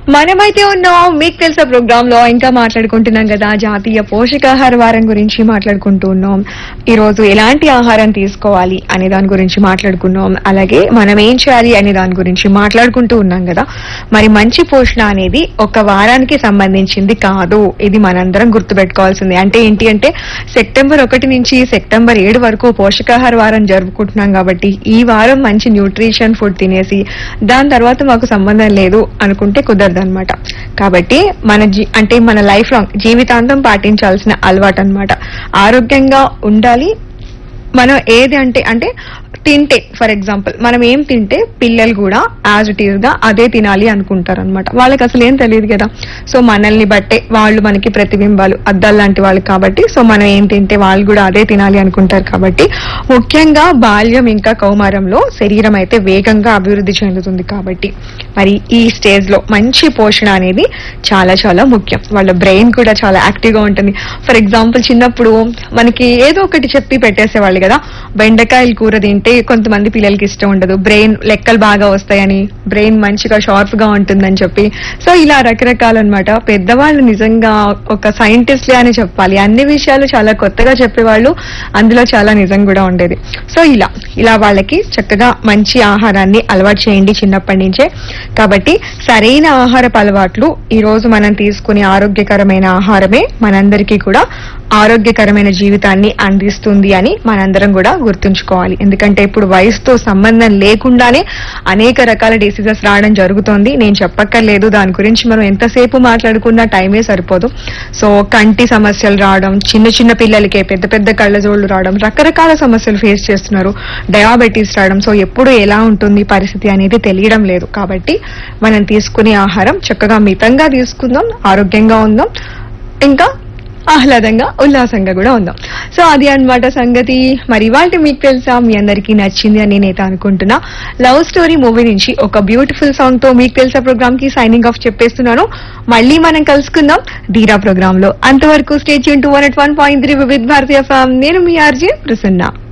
మనమైతే ఉన్నాం మీకు తెలుసా ప్రోగ్రామ్ లో ఇంకా మాట్లాడుకుంటున్నాం కదా జాతీయ పోషకాహార వారం గురించి మాట్లాడుకుంటూ ఉన్నాం ఈ రోజు ఎలాంటి ఆహారం తీసుకోవాలి అనే దాని గురించి మాట్లాడుకున్నాం అలాగే మనం ఏం చేయాలి అనే దాని గురించి మాట్లాడుకుంటూ ఉన్నాం కదా మరి మంచి పోషణ అనేది ఒక వారానికి సంబంధించింది కాదు ఇది మనందరం గుర్తుపెట్టుకోవాల్సింది అంటే ఏంటి అంటే సెప్టెంబర్ ఒకటి నుంచి సెప్టెంబర్ ఏడు వరకు పోషకాహార వారం జరుపుకుంటున్నాం కాబట్టి ఈ వారం మంచి న్యూట్రిషన్ ఫుడ్ తినేసి దాని తర్వాత మాకు సంబంధం లేదు అనుకుంటే కుదరదు అనమాట కాబట్టి మన జీ అంటే మన లైఫ్ లాంగ్ జీవితాంతం పాటించాల్సిన అలవాటు అన్నమాట ఆరోగ్యంగా ఉండాలి మనం ఏది అంటే అంటే తింటే ఫర్ ఎగ్జాంపుల్ మనం ఏం తింటే పిల్లలు కూడా యాజ్ ఇట్ ఈస్ గా అదే తినాలి అనుకుంటారు అనమాట వాళ్ళకి అసలు ఏం తెలియదు కదా సో మనల్ని బట్టే వాళ్ళు మనకి ప్రతిబింబాలు అద్దాలు లాంటి వాళ్ళు కాబట్టి సో మనం ఏం తింటే వాళ్ళు కూడా అదే తినాలి అనుకుంటారు కాబట్టి ముఖ్యంగా బాల్యం ఇంకా కౌమారంలో శరీరం అయితే వేగంగా అభివృద్ధి చెందుతుంది కాబట్టి మరి ఈ స్టేజ్ లో మంచి పోషణ అనేది చాలా చాలా ముఖ్యం వాళ్ళ బ్రెయిన్ కూడా చాలా యాక్టివ్ గా ఉంటుంది ఫర్ ఎగ్జాంపుల్ చిన్నప్పుడు మనకి ఏదో ఒకటి చెప్పి పెట్టేసేవాళ్ళు కదా బెండకాయలు కూర తింటే కొంతమంది పిల్లలకి ఇష్టం ఉండదు బ్రెయిన్ లెక్కలు బాగా వస్తాయని బ్రెయిన్ మంచిగా షార్ప్ గా ఉంటుందని చెప్పి సో ఇలా రకరకాలు అనమాట పెద్దవాళ్ళు నిజంగా ఒక సైంటిస్ట్లే అని చెప్పాలి అన్ని విషయాలు చాలా కొత్తగా చెప్పేవాళ్ళు అందులో చాలా నిజం కూడా ఉండేది సో ఇలా ఇలా వాళ్ళకి చక్కగా మంచి ఆహారాన్ని అలవాటు చేయండి చిన్నప్పటి నుంచే కాబట్టి సరైన ఆహారపు అలవాట్లు ఈ రోజు మనం తీసుకునే ఆరోగ్యకరమైన ఆహారమే మనందరికీ కూడా ఆరోగ్యకరమైన జీవితాన్ని అందిస్తుంది అని మనందరం కూడా గుర్తుంచుకోవాలి ఎందుకంటే ఇప్పుడు వయసుతో సంబంధం లేకుండానే అనేక రకాల డిసీజెస్ రావడం జరుగుతోంది నేను చెప్పక్కర్లేదు దాని గురించి మనం ఎంతసేపు మాట్లాడుకున్నా టైమే సరిపోదు సో కంటి సమస్యలు రావడం చిన్న చిన్న పిల్లలకే పెద్ద పెద్ద కళ్ళజోళ్లు రావడం రకరకాల సమస్యలు ఫేస్ చేస్తున్నారు డయాబెటీస్ రావడం సో ఎప్పుడు ఎలా ఉంటుంది పరిస్థితి అనేది తెలియడం లేదు కాబట్టి మనం తీసుకునే ఆహారం చక్కగా మితంగా తీసుకుందాం ఆరోగ్యంగా ఉందాం ఇంకా ఆహ్లాదంగా ఉల్లాసంగా కూడా ఉందాం సో అది అన్నమాట సంగతి మరి ఇవాళ మీకు తెలుసా మీ అందరికీ నచ్చింది అని నేనైతే అనుకుంటున్నా లవ్ స్టోరీ మూవీ నుంచి ఒక బ్యూటిఫుల్ సాంగ్ తో మీకు తెలుసా ప్రోగ్రామ్ కి సైనింగ్ ఆఫ్ చెప్పేస్తున్నాను మళ్ళీ మనం కలుసుకుందాం ధీరా ప్రోగ్రామ్ లో అంతవరకు స్టేట్ యూన్ to one eight one point three Vividh Bharatiya FM నేను మీ ఆర్జే ప్రసన్న